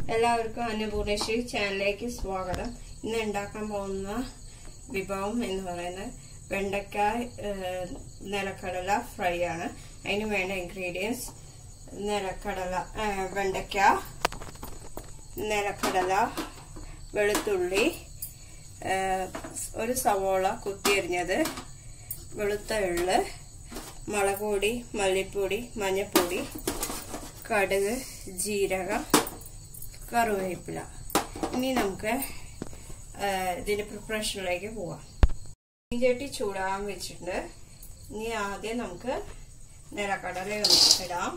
എല്ലാവർക്കും അന്നപൂർണേശ്വരി ചാനലിലേക്ക് സ്വാഗതം ഇന്ന് ഉണ്ടാക്കാൻ പോകുന്ന വിഭവം എന്ന് പറയുന്നത് വെണ്ടയ്ക്ക ഏഹ്, നിലക്കടല ഫ്രൈ ആണ് അതിന് വേണ്ട ഇൻഗ്രീഡിയൻസ് നിലക്കടല ഏഹ്, വെണ്ടയ്ക്ക നിലക്കടല വെളുത്തുള്ളി ഏഹ്, ഒരു സവോള കുത്തിയരിഞ്ഞത് വെളുത്ത എള്ള് മുളക് പൊടി മല്ലിപ്പൊടി മഞ്ഞൾപ്പൊടി കടുക് ജീരകം കറിവേപ്പില ഇനി നമുക്ക് ആ, ഇതിന്റെ പ്രിപ്പറേഷനിലേക്ക് പോവാം ചട്ടി ചൂടാകാൻ വെച്ചിട്ടുണ്ട് ഇനി ആദ്യം നമുക്ക് നിലക്കടല ഇടാം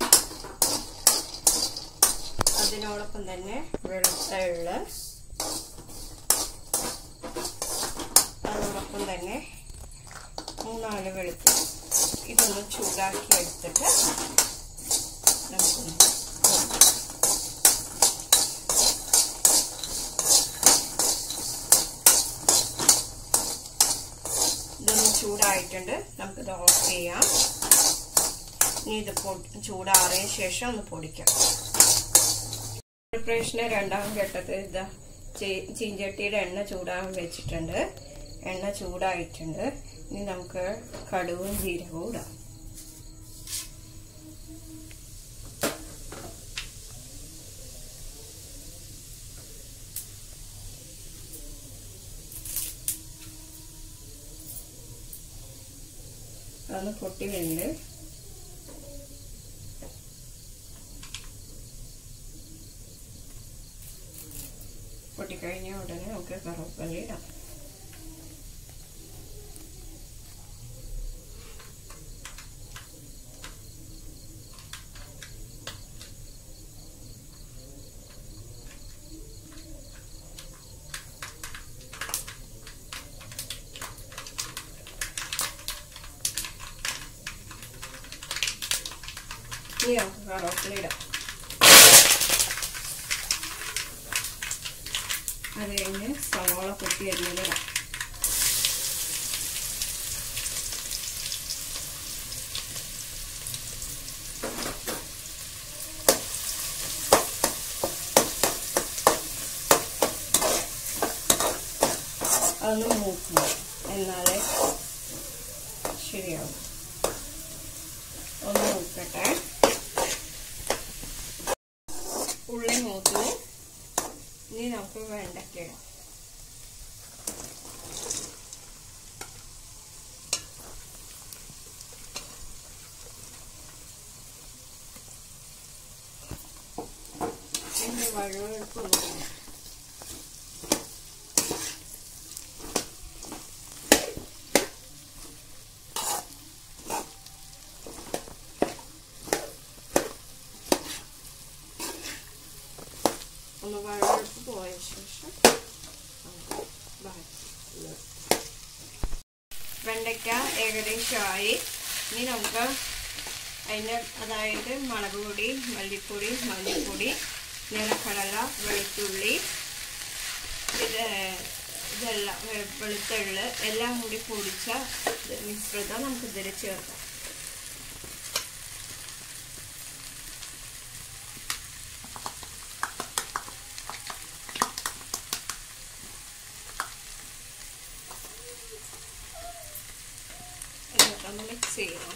അതിനോടൊപ്പം തന്നെ വെളുത്ത എള്ള് അതോടൊപ്പം തന്നെ മൂന്നാല് വെളുത്ത് ഇതൊന്ന് ചൂടാക്കി എടുത്തിട്ട് നമുക്കൊന്ന് ഇതൊന്ന് ചൂടായിട്ടുണ്ട് നമുക്കിത് ഓഫ് ചെയ്യാം ഇനി ഇത് ചൂടാറിയ ശേഷം ഒന്ന് പൊടിക്കാം പ്രിപ്പറേഷന് രണ്ടാം ഘട്ടത്തിൽ ഇതാ ചീഞ്ചട്ടിയുടെ എണ്ണ ചൂടാകാൻ വെച്ചിട്ടുണ്ട് എണ്ണ ചൂടായിട്ടുണ്ട് ഇനി നമുക്ക് കടുവും ജീരകവും ഇടാം അതൊന്ന് പൊട്ടി വരുന്നുണ്ട് പൊട്ടിക്കഴിഞ്ഞ ഉടനെ നമുക്ക് കറുവപ്പള്ളി ഇടാം ഇനി നമുക്ക് കറുവപ്പള്ളി ഇടാം അത് കഴിഞ്ഞ് സവാള പൊട്ടി അരിഞ്ഞത് ഇടാം അതൊന്ന് മൂക്കണം എന്നാലേ ശരിയാവും ഒന്ന് മൂക്കട്ടെ ഉള്ളി മൂത്തു ഇനി നമുക്ക് വെണ്ടയ്ക്ക ഇടാം ഇതിന്റെ വഴുവഴുപ്പ് നോക്കണം ഒന്ന് വഴുവഴുപ്പ് പോയ ശേഷം വെണ്ടയ്ക്ക ഏകദേശമായി ഇനി നമുക്ക് അതിന് അതായത് മുളക് പൊടി മല്ലിപ്പൊടി മല്ലിപ്പൊടി നിലക്കടല വെളുത്തുള്ളി ഇത് ഇതെല്ലാം വെളുത്തുള്ളി എല്ലാം കൂടി പൊടിച്ച മിശ്രിതം നമുക്ക് ഇതിൽ ചേർക്കാം എന്നിട്ടൊന്ന് മിക്സ് ചെയ്യണം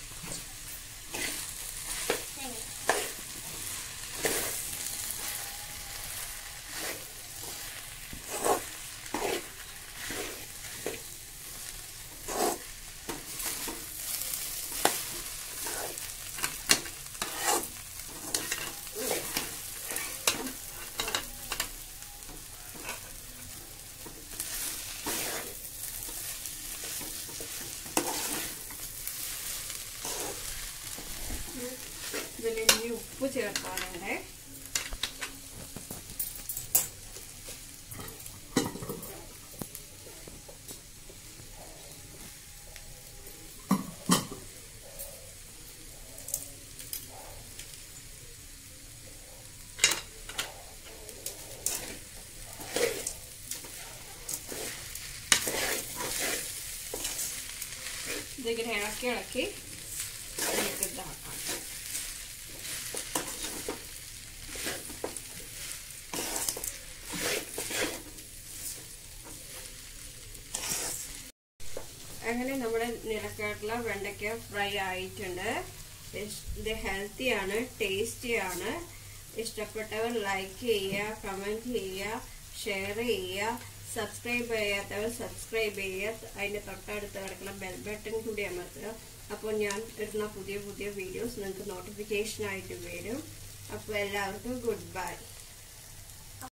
ഇതിൽ ഇനി ഉപ്പ് ചേർക്കാനുണ്ട് ഇതിങ്ങനെ ഇളക്കി ഇളക്കി നമുക്ക് ഇതാക്കാം അങ്ങനെ നമ്മുടെ നിലക്കടല വെണ്ടയ്ക്ക ഫ്രൈ ആയിട്ടുണ്ട് ഇത് ഹെൽത്തിയാണ് ടേസ്റ്റിയാണ് ഇഷ്ടപ്പെട്ടവർ ലൈക്ക് ചെയ്യുക കമൻറ്റ് ചെയ്യുക ഷെയർ ചെയ്യുക സബ്സ്ക്രൈബ് ചെയ്യാത്തവർ സബ്സ്ക്രൈബ് ചെയ്യുക അതിൻ്റെ തൊട്ടടുത്ത് കിടക്കുന്ന ബെൽ ബട്ടൺ കൂടി അമർത്തുക അപ്പോൾ ഞാൻ ഇടുന്ന പുതിയ പുതിയ വീഡിയോസ് നിങ്ങൾക്ക് നോട്ടിഫിക്കേഷൻ ആയിട്ട് വരും അപ്പോൾ എല്ലാവർക്കും ഗുഡ് ബൈ